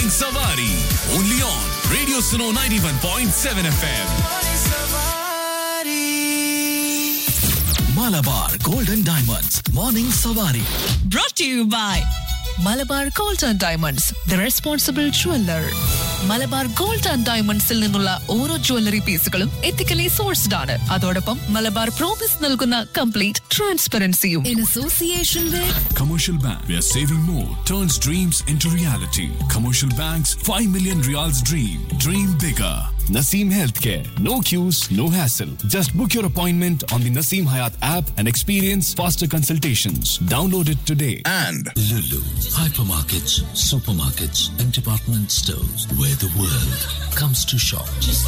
Morning Savari. Only on Radio Suno 91.7 FM. Malabar Golden Diamonds. Morning Savari. brought to you by Malabar gold and diamonds the responsible jeweller Malabar gold and ഡയമണ്ട്സിൽ നിന്നുള്ള ഓരോ jewellery പീസുകളും ethically sourced ആണ് അതോടൊപ്പം Malabar promise നൽകുന്ന complete ട്രാൻസ്പെറൻസിയും in association with Commercial Bank, where saving more turns dreams into reality. Commercial Bank's 5 million reals dream. Dream bigger. Naseem Healthcare. No queues, no hassle. Just book your appointment on the Naseem Hayat app and experience faster consultations. Download it today. and Lulu, hypermarkets, supermarkets, and department stores where the world comes to shop.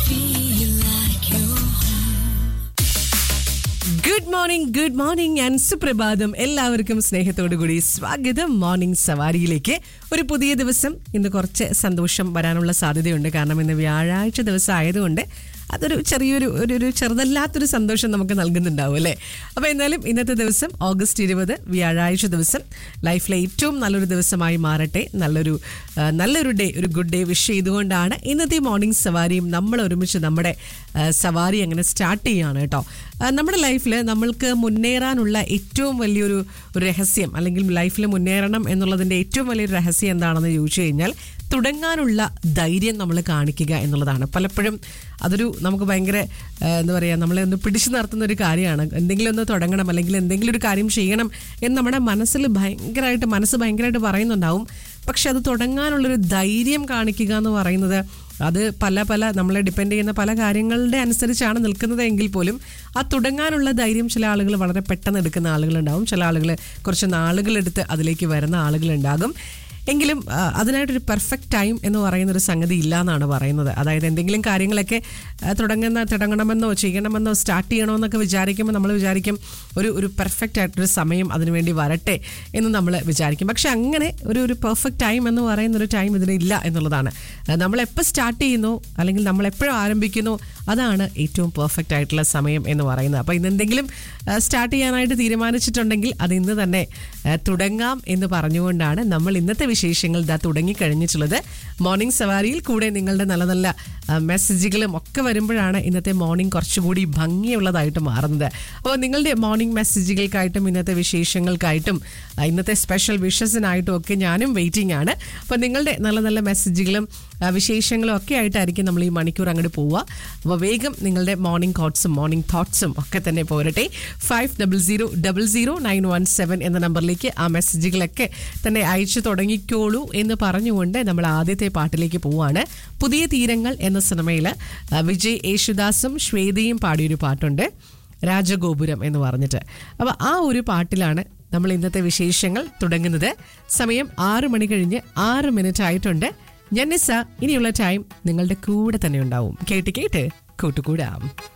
Good morning good morning and സുപ്രഭാതം എല്ലാവർക്കും സ്നേഹത്തോടു കൂടി സ്വാഗതം morning സവാരിയിലേക്ക് ഒരു പുതിയ ദിവസം ഇന്ന് കുറച്ച് സന്തോഷം വരാനുള്ള സാധ്യതയുണ്ട് കാരണം ഇന്ന് വ്യാഴാഴ്ച ദിവസം ആയതുകൊണ്ട് അതൊരു ചെറിയൊരു ഒരു ഒരു ചെറുതല്ലാത്തൊരു സന്തോഷം നമുക്ക് നൽകുന്നുണ്ടാവും അല്ലേ അപ്പോൾ എന്നാലും ഇന്നത്തെ ദിവസം ഓഗസ്റ്റ് ഇരുപത് വ്യാഴാഴ്ച ദിവസം ലൈഫിലെ ഏറ്റവും നല്ലൊരു ദിവസമായി മാറട്ടെ നല്ലൊരു ആ, നല്ലൊരു ഡേ ഒരു ഗുഡ് ഡേ വിഷ് ചെയ്തുകൊണ്ടാണ് ഇന്നത്തെ മോർണിംഗ് സവാരിയും നമ്മൾ ഒരുമിച്ച് നമ്മുടെ ആ, സവാരി അങ്ങനെ സ്റ്റാർട്ട് ചെയ്യുകയാണ് കേട്ടോ ആ, നമ്മുടെ ലൈഫിൽ നമ്മൾക്ക് മുന്നേറാനുള്ള ഏറ്റവും വലിയൊരു ഒരു രഹസ്യം അല്ലെങ്കിൽ ലൈഫിൽ മുന്നേറണം എന്നുള്ളതിൻ്റെ ഏറ്റവും വലിയൊരു രഹസ്യം എന്താണെന്ന് ചോദിച്ചു കഴിഞ്ഞാൽ തുടങ്ങാനുള്ള ധൈര്യം നമ്മൾ കാണിക്കുക എന്നുള്ളതാണ് പലപ്പോഴും അതൊരു നമുക്ക് ഭയങ്കര ആ, എന്താ പറയുക നമ്മളെ ഒന്ന് പിടിച്ചു നിർത്തുന്ന ഒരു കാര്യമാണ് എന്തെങ്കിലും ഒന്ന് തുടങ്ങണം അല്ലെങ്കിൽ എന്തെങ്കിലും ഒരു കാര്യം ചെയ്യണം എന്ന് നമ്മുടെ മനസ്സിൽ ഭയങ്കരമായിട്ട് മനസ്സ് ഭയങ്കരമായിട്ട് പറയുന്നുണ്ടാവും പക്ഷെ അത് തുടങ്ങാനുള്ളൊരു ധൈര്യം കാണിക്കുക എന്ന് പറയുന്നത് അത് പല പല നമ്മളെ ഡിപ്പെൻഡ് ചെയ്യുന്ന പല കാര്യങ്ങളുടെ അനുസരിച്ചാണ് നിൽക്കുന്നത് എങ്കിൽ പോലും ആ തുടങ്ങാനുള്ള ധൈര്യം ചില ആളുകൾ വളരെ പെട്ടെന്ന് എടുക്കുന്ന ആളുകളുണ്ടാവും ചില ആളുകൾ കുറച്ച് നാളുകളെടുത്ത് അതിലേക്ക് വരുന്ന ആളുകളുണ്ടാകും എങ്കിലും ആ, അതിനായിട്ടൊരു പെർഫെക്റ്റ് ടൈം എന്ന് പറയുന്ന ഒരു സംഗതി ഇല്ല എന്നാണ് പറയുന്നത് അതായത് എന്തെങ്കിലും കാര്യങ്ങളൊക്കെ ആ, തുടങ്ങുന്ന തുടങ്ങണമെന്നോ ചെയ്യണമെന്നോ സ്റ്റാർട്ട് ചെയ്യണമെന്നൊക്കെ വിചാരിക്കുമ്പോൾ നമ്മൾ വിചാരിക്കും ഒരു ഒരു പെർഫെക്റ്റ് ആയിട്ടൊരു സമയം അതിനുവേണ്ടി വരട്ടെ എന്ന് നമ്മൾ വിചാരിക്കും പക്ഷെ അങ്ങനെ ഒരു ഒരു പെർഫെക്റ്റ് ടൈം എന്ന് പറയുന്ന ഒരു ടൈം ഇതിന് ഇല്ല എന്നുള്ളതാണ് ആ, നമ്മൾ എപ്പോൾ സ്റ്റാർട്ട് ചെയ്യുന്നു അല്ലെങ്കിൽ നമ്മൾ എപ്പോഴും ആരംഭിക്കുന്നു അതാണ് ഏറ്റവും പെർഫെക്റ്റ് ആയിട്ടുള്ള സമയം എന്ന് പറയുന്നത് അപ്പോൾ ഇന്ന് എന്തെങ്കിലും സ്റ്റാർട്ട് ചെയ്യാനായിട്ട് തീരുമാനിച്ചിട്ടുണ്ടെങ്കിൽ അത് ഇന്ന് തന്നെ ആ, തുടങ്ങാം എന്ന് പറഞ്ഞുകൊണ്ടാണ് നമ്മൾ ഇന്നത്തെ വിശേഷങ്ങൾ ഇതാ തുടങ്ങിക്കഴിഞ്ഞിട്ടുള്ളത് മോർണിംഗ് സവാരിയിൽ കൂടെ നിങ്ങളുടെ നല്ല നല്ല ആ, മെസ്സേജുകളും ഒക്കെ വരുമ്പോഴാണ് ഇന്നത്തെ മോർണിംഗ് കുറച്ചുകൂടി ഭംഗിയുള്ളതായിട്ട് മാറുന്നത് അപ്പോൾ നിങ്ങളുടെ മോർണിംഗ് മെസ്സേജുകൾക്കായിട്ടും ഇന്നത്തെ വിശേഷങ്ങൾക്കായിട്ടും ആ, ഇന്നത്തെ സ്പെഷ്യൽ വിഷസിനായിട്ടും ഒക്കെ ഞാനും വെയിറ്റിംഗ് ആണ് അപ്പോൾ നിങ്ങളുടെ നല്ല നല്ല മെസ്സേജുകളും ആ, വിശേഷങ്ങളും ഒക്കെ ആയിട്ടായിരിക്കും നമ്മൾ ഈ മണിക്കൂർ അങ്ങോട്ട് പോവുക അപ്പോൾ വേഗം നിങ്ങളുടെ മോർണിംഗ് കോട്ട്സും മോർണിംഗ് തോട്ട്സും ഒക്കെ തന്നെ പോരട്ടെ five double zero double zero nine one seven എന്ന നമ്പറിലേക്ക് ആ മെസ്സേജുകളൊക്കെ തന്നെ അയച്ചു തുടങ്ങിക്കോളൂ എന്ന് പറഞ്ഞുകൊണ്ട് നമ്മൾ ആദ്യത്തെ പാട്ടിലേക്ക് പോവാണ് പുതിയ തീരങ്ങൾ എന്ന സിനിമയിൽ ആ, വിജയ് യേശുദാസും ശ്വേതയും പാടിയൊരു പാട്ടുണ്ട് രാജഗോപുരം എന്ന് പറഞ്ഞിട്ട് അപ്പോൾ ആ ഒരു പാട്ടിലാണ് നമ്മൾ ഇന്നത്തെ വിശേഷങ്ങൾ തുടങ്ങുന്നത് സമയം ആറ് മണി കഴിഞ്ഞ് ആറ് മിനിറ്റ് ആയിട്ടുണ്ട് ഞാൻ നിസ്സ ഇനിയുള്ള ടൈം നിങ്ങളുടെ കൂടെ തന്നെ ഉണ്ടാവും കേട്ട് കേട്ട് കൂട്ടുകൂടാം